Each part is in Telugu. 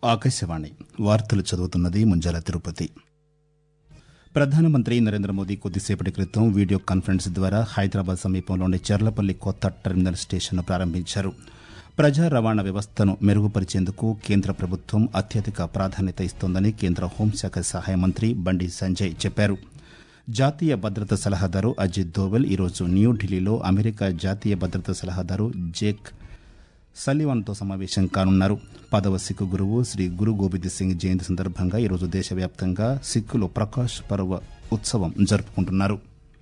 ఆకాశవాణి వార్తలు చదువుతున్నది ముంజాల తిరుపతి ప్రధానమంత్రి నరేంద్ర మోదీ కొద్దిసేపటి క్రితం వీడియో కాన్ఫరెన్స్ ద్వారా హైదరాబాద్ సమీపంలోని చెర్లపల్లి కొత్త టెర్మినల్ స్టేషన్ను ప్రారంభించారు ప్రజా రవాణా వ్యవస్థను మెరుగుపరిచేందుకు కేంద్ర ప్రభుత్వం అత్యధిక ప్రాధాన్యత ఇస్తోందని కేంద్ర హోంశాఖ సహాయ మంత్రి బండి సంజయ్ చెప్పారు జాతీయ భద్రత సలహాదారు అజిత్ దోవల్ ఈరోజు న్యూఢిల్లీలో అమెరికా జాతీయ భద్రత సలహాదారు జేక్ సల్లివాన్తో సమావేశం కానున్నారు పదవ సిక్కు గురువు శ్రీ గురు గోబింద్ సింగ్ జయంతి సందర్భంగా ఈరోజు దేశవ్యాప్తంగా సిక్కులు ప్రకాష్ పర్వ ఉత్సవం జరుపుకుంటున్నారు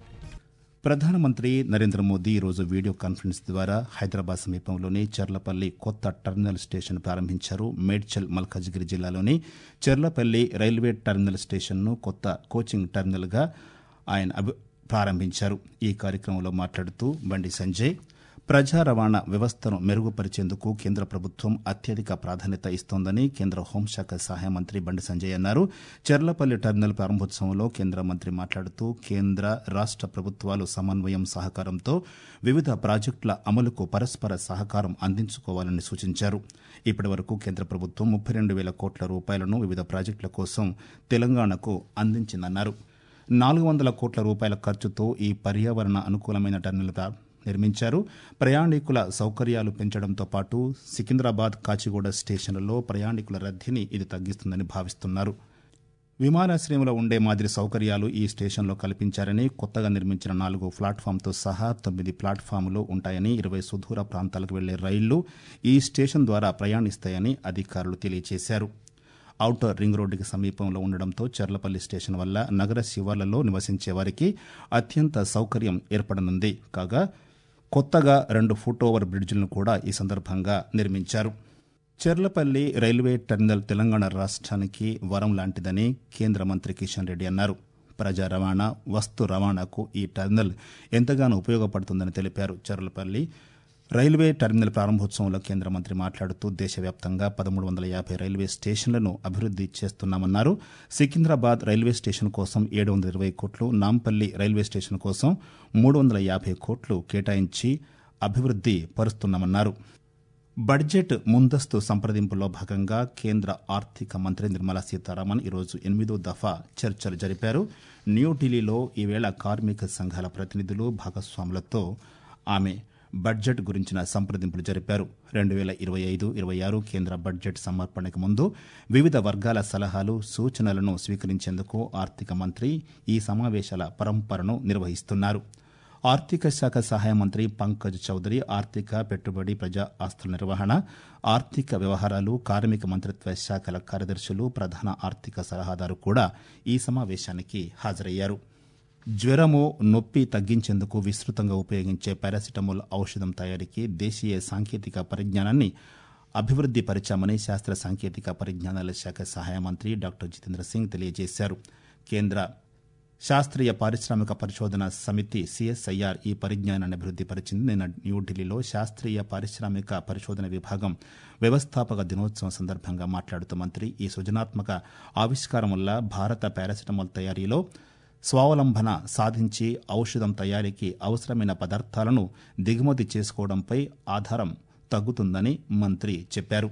ప్రధానమంత్రి నరేంద్ర మోదీ ఈరోజు వీడియో కాన్ఫరెన్స్ ద్వారా హైదరాబాద్ సమీపంలోని చర్లపల్లి కొత్త టెర్మినల్ స్టేషన్ ప్రారంభించారు మేడ్చల్ మల్కాజ్గిరి జిల్లాలోని చెర్లపల్లి రైల్వే టెర్మినల్ స్టేషన్ను కొత్త కోచింగ్ టెర్మినల్గా ఆయన అభి- ప్రారంభించారు ఈ కార్యక్రమంలో మాట్లాడుతూ బండి సంజయ్ ప్రజా రవాణా వ్యవస్థను మెరుగుపరిచేందుకు కేంద్ర ప్రభుత్వం అత్యధిక ప్రాధాన్యత ఇస్తోందని కేంద్ర హోంశాఖ సహాయ మంత్రి బండి సంజయ్ అన్నారు చెర్లపల్లి టెర్మినల్ ప్రారంభోత్సవంలో కేంద్ర మంత్రి మాట్లాడుతూ కేంద్ర రాష్ట ప్రభుత్వాలు సమన్వయం సహకారంతో వివిధ ప్రాజెక్టుల అమలుకు పరస్పర సహకారం అందించుకోవాలని సూచించారు ఇప్పటి వరకు కేంద్ర ప్రభుత్వం ముప్పై రెండు వేల కోట్ల రూపాయలను వివిధ ప్రాజెక్టుల కోసం తెలంగాణకు అందించిందన్నారు నాలుగు వందల కోట్ల రూపాయల ఖర్చుతో ఈ పర్యావరణ అనుకూలమైన టెర్మినల్ ప్రా- నిర్మించారు ప్రయాణికుల సౌకర్యాలు పెంచడంతో పాటు సికింద్రాబాద్ కాచిగూడ స్టేషన్లలో ప్రయాణికుల రద్దీని ఇది తగ్గిస్తుందని భావిస్తున్నారు విమానాశ్రయంలో ఉండే మాదిరి సౌకర్యాలు ఈ స్టేషన్లో కల్పించారని కొత్తగా నిర్మించిన నాలుగు ప్లాట్ఫామ్తో సహా తొమ్మిది ప్లాట్ఫామ్లు ఉంటాయని ఇరవై సుదూర ప్రాంతాలకు వెళ్లే రైళ్లు ఈ స్టేషన్ ద్వారా ప్రయాణిస్తాయని అధికారులు తెలియజేశారు ఔటర్ రింగ్ రోడ్డుకి సమీపంలో ఉండడంతో చర్లపల్లి స్టేషన్ వల్ల నగర శివార్లలో నివసించే వారికి అత్యంత సౌకర్యం ఏర్పడనుంది కాగా కొత్తగా రెండు ఫుట్ ఓవర్ బ్రిడ్జిలను కూడా ఈ సందర్భంగా నిర్మించారు చెర్లపల్లి రైల్వే టెర్మినల్ తెలంగాణ రాష్ట్రానికి వరం లాంటిదని కేంద్ర మంత్రి కిషన్ రెడ్డి అన్నారు ప్రజా రవాణా వస్తు రవాణాకు ఈ టెర్మినల్ ఎంతగానో ఉపయోగపడుతుందని తెలిపారు చెర్లపల్లి రైల్వే టెర్మినల్ ప్రారంభోత్సవంలో కేంద్ర మంత్రి మాట్లాడుతూ దేశవ్యాప్తంగా పదమూడు వందల యాభై రైల్వే స్టేషన్లను అభివృద్ది చేస్తున్నామన్నారు సికింద్రాబాద్ రైల్వే స్టేషన్ కోసం ఏడు వందల ఇరవై కోట్లు నాంపల్లి రైల్వే స్టేషన్ కోసం మూడు వందల యాభై కోట్లు కేటాయించి అభివృద్ది పరుస్తున్నామన్నారు బడ్జెట్ ముందస్తు సంప్రదింపుల్లో భాగంగా కేంద్ర ఆర్థిక మంత్రి నిర్మలా సీతారామన్ ఈరోజు ఎనిమిదో దఫా చర్చలు జరిపారు న్యూఢిల్లీలో ఈవేళ కార్మిక సంఘాల ప్రతినిధులు భాగస్వాములతో ఆమె బడ్జెట్ గురించిన సంప్రదింపులు జరిపారు రెండు వేల ఇరవై ఐదు ఇరవై ఆరు కేంద్ర బడ్జెట్ సమర్పణకు ముందు వివిధ వర్గాల సలహాలు సూచనలను స్వీకరించేందుకు ఆర్థిక మంత్రి ఈ సమావేశాల పరంపరను నిర్వహిస్తున్నారు ఆర్థిక శాఖ సహాయ మంత్రి పంకజ్ చౌదరి ఆర్థిక పెట్టుబడి ప్రజా ఆస్తుల నిర్వహణ ఆర్థిక వ్యవహారాలు కార్మిక మంత్రిత్వ శాఖల కార్యదర్శులు ప్రధాన ఆర్థిక సలహాదారు కూడా ఈ సమావేశానికి హాజరయ్యారు జ్వరము నొప్పి తగ్గించేందుకు విస్తృతంగా ఉపయోగించే పారాసిటమాల్ ఔషధం తయారీకి దేశీయ సాంకేతిక పరిజ్ఞానాన్ని అభివృద్ది పరిచామని శాస్త్ర సాంకేతిక పరిజ్ఞానాల శాఖ సహాయ మంత్రి డాక్టర్ జితేంద్ర సింగ్ తెలియజేశారు కేంద్ర శాస్త్రీయ పారిశ్రామిక పరిశోధన సమితి సిఎస్ఐఆర్ ఈ పరిజ్ఞానాన్ని అభివృద్ది పరిచింది నిన్న న్యూఢిల్లీలో శాస్త్రీయ పారిశ్రామిక పరిశోధన విభాగం వ్యవస్థాపక దినోత్సవం సందర్భంగా మాట్లాడుతూ మంత్రి ఈ సృజనాత్మక ఆవిష్కారం వల్ల భారత పారాసిటమాల్ తయారీలో స్వావలంబన సాధించి ఔషధం తయారీకి అవసరమైన పదార్థాలను దిగుమతి చేసుకోవడంపై ఆధారం తగ్గుతుందని మంత్రి చెప్పారు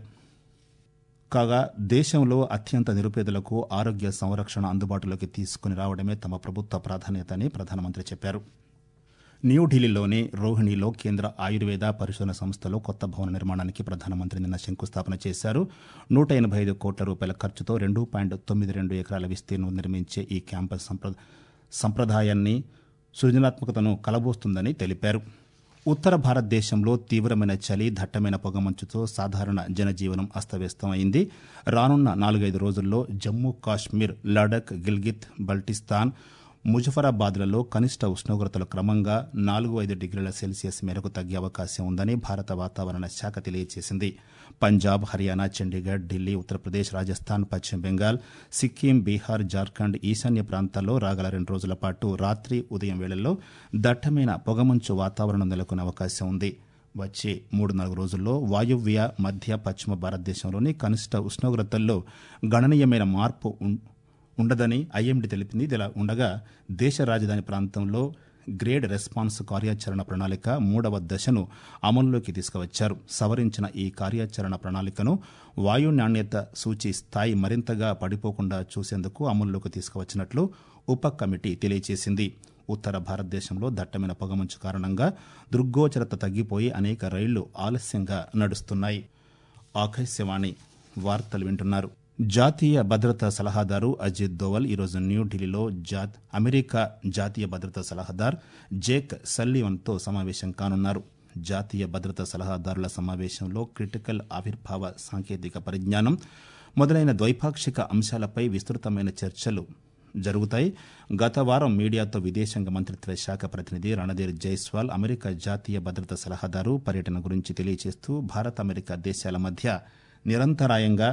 కాగా దేశంలో అత్యంత నిరుపేదలకు ఆరోగ్య సంరక్షణ అందుబాటులోకి తీసుకుని రావడమే తమ ప్రభుత్వ ప్రాధాన్యత అని ప్రధానమంత్రి చెప్పారు న్యూఢిల్లీలోని రోహిణిలో కేంద్ర ఆయుర్వేద పరిశోధన సంస్థలో కొత్త భవన నిర్మాణానికి ప్రధానమంత్రి నిన్న శంకుస్థాపన చేశారు నూట ఎనభై ఐదు కోట్ల రూపాయల ఖర్చుతో రెండు పాయింట్ తొమ్మిది రెండు ఎకరాల విస్తీర్ణం నిర్మించే ఈ క్యాంపస్ సంప్ర సంప్రదాయాన్ని సృజనాత్మకతను కలబోస్తుందని తెలిపారు ఉత్తర భారతదేశంలో తీవ్రమైన చలి దట్టమైన పొగమంచుతో సాధారణ జనజీవనం అస్తవ్యస్తమైంది రానున్న నాలుగైదు రోజుల్లో జమ్మూ కాశ్మీర్ లడక్ గిల్గిత్ బల్టిస్తాన్ ముజఫరాబాద్లలో కనిష్ట ఉష్ణోగ్రతలు క్రమంగా నాలుగు ఐదు డిగ్రీల సెల్సియస్ మేరకు తగ్గే అవకాశం ఉందని భారత వాతావరణ శాఖ తెలియజేసింది పంజాబ్ హర్యానా చండీగఢ్ ఢిల్లీ ఉత్తరప్రదేశ్ రాజస్థాన్ పశ్చిమ బెంగాల్ సిక్కిం బీహార్ జార్ఖండ్ ఈశాన్య ప్రాంతాల్లో రాగల రెండు రోజుల పాటు రాత్రి ఉదయం వేళల్లో దట్టమైన పొగమంచు వాతావరణం నెలకొనే అవకాశం ఉంది వచ్చే మూడు నాలుగు రోజుల్లో వాయువ్య మధ్య పశ్చిమ భారతదేశంలోని కనిష్ట ఉష్ణోగ్రతల్లో గణనీయమైన మార్పు ఉం- ఉండదని ఐఎండీ తెలిపింది ఇదిలా ఉండగా దేశ రాజధాని ప్రాంతంలో గ్రేడ్ రెస్పాన్స్ కార్యాచరణ ప్రణాళిక మూడవ దశను అమల్లోకి తీసుకువచ్చారు సవరించిన ఈ కార్యాచరణ ప్రణాళికను వాయు నాణ్యత సూచి స్థాయి మరింతగా పడిపోకుండా చూసేందుకు అమల్లోకి తీసుకువచ్చినట్లు ఉప కమిటీ తెలియజేసింది ఉత్తర భారతదేశంలో దట్టమైన పొగమంచు కారణంగా దృగ్గోచరత తగ్గిపోయి అనేక రైళ్లు ఆలస్యంగా నడుస్తున్నాయి ఆకాశవాణి వార్తలు వింటున్నారు జాతీయ భద్రతా సలహాదారు అజిత్ దోవల్ ఈరోజు న్యూఢిల్లీలో జాత్ అమెరికా జాతీయ భద్రతా సలహాదారు జేక్ సల్లివన్తో సమావేశం కానున్నారు జాతీయ భద్రతా సలహాదారుల సమావేశంలో క్రిటికల్ ఆవిర్భావ సాంకేతిక పరిజ్ఞానం మొదలైన ద్వైపాక్షిక అంశాలపై విస్తృతమైన చర్చలు జరుగుతాయి గత వారం మీడియాతో విదేశాంగ మంత్రిత్వ శాఖ ప్రతినిధి రణధీర్ జైస్వాల్ అమెరికా జాతీయ భద్రతా సలహాదారు పర్యటన గురించి తెలియజేస్తూ భారత్ అమెరికా దేశాల మధ్య నిరంతరాయంగా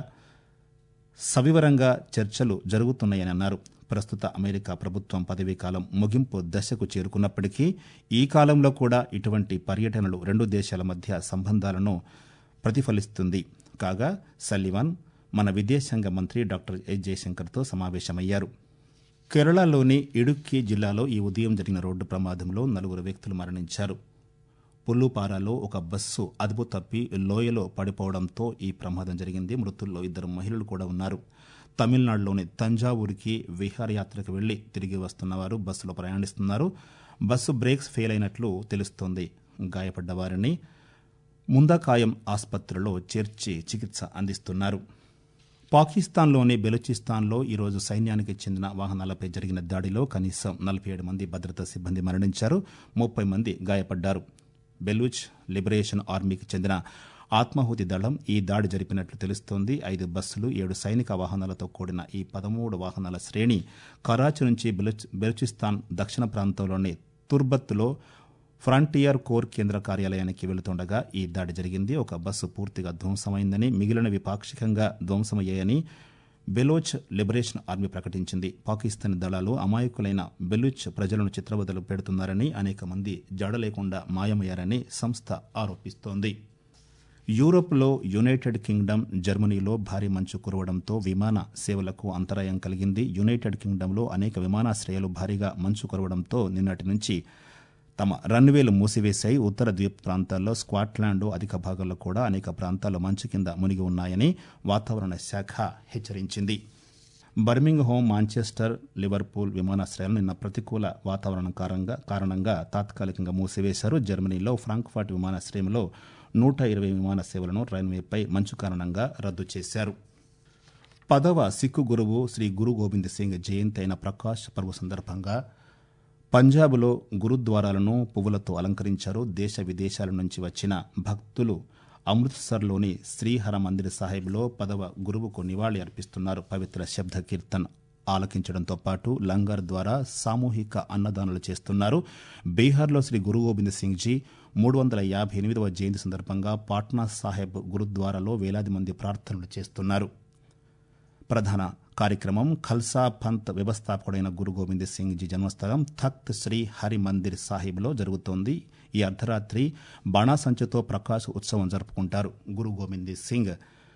సవివరంగా చర్చలు జరుగుతున్నాయని అన్నారు ప్రస్తుత అమెరికా ప్రభుత్వం పదవీకాలం ముగింపు దశకు చేరుకున్నప్పటికీ ఈ కాలంలో కూడా ఇటువంటి పర్యటనలు రెండు దేశాల మధ్య సంబంధాలను ప్రతిఫలిస్తుంది కాగా సల్లివాన్ మన విదేశాంగ మంత్రి డాక్టర్ ఎస్ జయశంకర్తో సమావేశమయ్యారు కేరళలోని ఇడుక్కి జిల్లాలో ఈ ఉదయం జరిగిన రోడ్డు ప్రమాదంలో నలుగురు వ్యక్తులు మరణించారు పుల్లుపారాలో ఒక బస్సు అదుపు తప్పి లోయలో పడిపోవడంతో ఈ ప్రమాదం జరిగింది మృతుల్లో ఇద్దరు మహిళలు కూడా ఉన్నారు తమిళనాడులోని తంజావూరుకి విహారయాత్రకు వెళ్లి తిరిగి వస్తున్నవారు బస్సులో ప్రయాణిస్తున్నారు బస్సు బ్రేక్స్ ఫెయిల్ అయినట్లు తెలుస్తోంది గాయపడ్డ వారిని ముందకాయం ఆసుపత్రిలో చేర్చి చికిత్స అందిస్తున్నారు పాకిస్తాన్లోని బెలూచిస్తాన్లో ఈరోజు సైన్యానికి చెందిన వాహనాలపై జరిగిన దాడిలో కనీసం నలభై ఏడు మంది భద్రతా సిబ్బంది మరణించారు ముప్పై మంది గాయపడ్డారు బెలూచ్ లిబరేషన్ ఆర్మీకి చెందిన ఆత్మాహుతి దళం ఈ దాడి జరిపినట్లు తెలుస్తోంది ఐదు బస్సులు ఏడు సైనిక వాహనాలతో కూడిన ఈ పదమూడు వాహనాల శ్రేణి కరాచీ నుంచి బెలూచ్ బెలూచిస్తాన్ దక్షిణ ప్రాంతంలోని తుర్బత్తులో ఫ్రంటియర్ కోర్ కేంద్ర కార్యాలయానికి వెళుతుండగా ఈ దాడి జరిగింది ఒక బస్సు పూర్తిగా ధ్వంసమైందని మిగిలినవి పాక్షికంగా ధ్వంసమయ్యాయని బెలోచ్ లిబరేషన్ ఆర్మీ ప్రకటించింది పాకిస్తాన్ దళాలు అమాయకులైన బెలూచ్ ప్రజలను చిత్రవదలు పెడుతున్నారని అనేక మంది జాడ లేకుండా మాయమయ్యారని సంస్థ ఆరోపిస్తోంది యూరోప్లో యునైటెడ్ కింగ్డమ్ జర్మనీలో భారీ మంచు కురవడంతో విమాన సేవలకు అంతరాయం కలిగింది యునైటెడ్ కింగ్డమ్లో అనేక విమానాశ్రయాలు భారీగా మంచు కురవడంతో నిన్నటి నుంచి తమ రన్వేలు మూసివేశాయి ఉత్తర ద్వీప ప్రాంతాల్లో స్కాట్లాండ్ అధిక భాగంలో కూడా అనేక ప్రాంతాల్లో మంచు కింద మునిగి ఉన్నాయని వాతావరణ శాఖ హెచ్చరించింది బర్మింగ్ హోమ్ మాంచెస్టర్ లివర్పూల్ విమానాశ్రయాలు నిన్న ప్రతికూల వాతావరణం కారణంగా కారణంగా తాత్కాలికంగా మూసివేశారు జర్మనీలో ఫ్రాంక్ఫర్ట్ విమానాశ్రయంలో నూట ఇరవై విమాన సేవలను రైల్వేపై మంచు కారణంగా రద్దు చేశారు పదవ సిక్కు గురువు శ్రీ గురు గోవింద్ సింగ్ జయంతి అయిన ప్రకాష్ పర్వ సందర్భంగా పంజాబ్లో గురుద్వారాలను పువ్వులతో అలంకరించారు దేశ విదేశాల నుంచి వచ్చిన భక్తులు అమృత్సర్లోని శ్రీహర మందిర్ సాహిబ్లో పదవ గురువుకు నివాళి అర్పిస్తున్నారు పవిత్ర శబ్ద కీర్తన్ ఆలకించడంతో పాటు లంగర్ ద్వారా సామూహిక అన్నదానాలు చేస్తున్నారు బీహార్లో శ్రీ గురు గోబింద్ సింగ్ జీ మూడు వందల యాభై ఎనిమిదవ జయంతి సందర్భంగా పాట్నా సాహెబ్ గురుద్వారాలో వేలాది మంది ప్రార్థనలు చేస్తున్నారు ప్రధాన కార్యక్రమం ఖల్సా పంత్ వ్యవస్థాపకుడైన గురు గోవింద్ సింగ్ జీ జన్మస్థలం తఖ్త్ శ్రీ హరి మందిర్ సాహిబ్లో జరుగుతోంది ఈ అర్ధరాత్రి బాణాసంచతో ప్రకాశ్ ఉత్సవం జరుపుకుంటారు గురు గోవింద్ సింగ్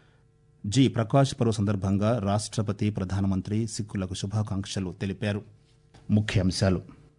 జీ ప్రకాశ్ పర్వ సందర్భంగా రాష్ట్రపతి ప్రధానమంత్రి సిక్కులకు శుభాకాంక్షలు తెలిపారు ముఖ్యాంశాలు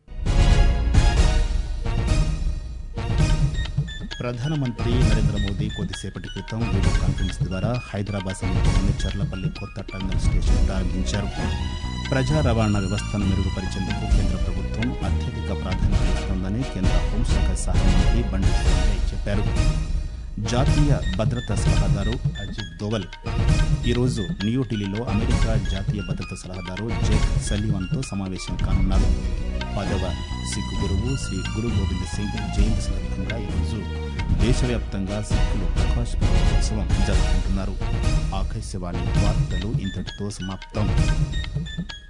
ప్రధానమంత్రి నరేంద్ర మోదీ కొద్దిసేపటి క్రితం వీడియో కాన్ఫరెన్స్ ద్వారా హైదరాబాద్ సమీపంలోని చర్లపల్లి కొత్త టర్మినల్ స్టేషన్ ప్రారంభించారు ప్రజా రవాణా వ్యవస్థను మెరుగుపరిచేందుకు కేంద్ర ప్రభుత్వం అత్యధిక ప్రాధాన్యత ఇస్తోందని కేంద్ర హోంశాఖ సహాయ మంత్రి బండి సంజయ్ చెప్పారు జాతీయ భద్రతా సలహాదారు అజిత్ దోవల్ ఈరోజు న్యూఢిల్లీలో అమెరికా జాతీయ భద్రతా సలహాదారు జేక్ సలీవన్తో సమావేశం కానున్నారు పదవ సిక్కు గురువు శ్రీ గురు గోవింద్ సింగ్ జయంతి సందర్భంగా ఈరోజు దేశవ్యాప్తంగా సిక్కులు ప్రకాశ్ ఉత్సవం జరుపుకుంటున్నారు ఆకాశవాణి వార్తలు ఇంతటితో సమాప్తం